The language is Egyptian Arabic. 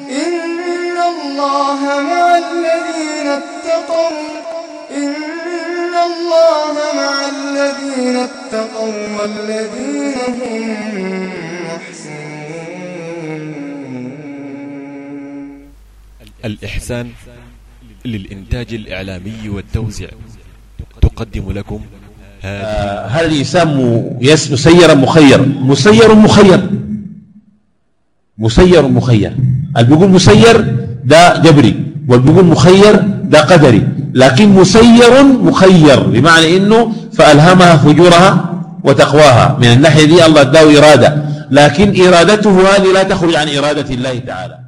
إن الله مع الذين اتقوا إن الله مع الذين اتقوا والذين هم محسنون الإحسان للإنتاج الإعلامي والتوزيع تقدم لكم هذه آه، هل الإنسان م- يس- مسيرا مخير مسير مخير مسير مخير اللي بيقول مسير ده جبري واللي بيقول مخير ده قدري لكن مسير مخير بمعنى انه فألهمها فجورها وتقواها من الناحية دي الله اداه إرادة لكن إرادته هذه لا تخرج عن إرادة الله تعالى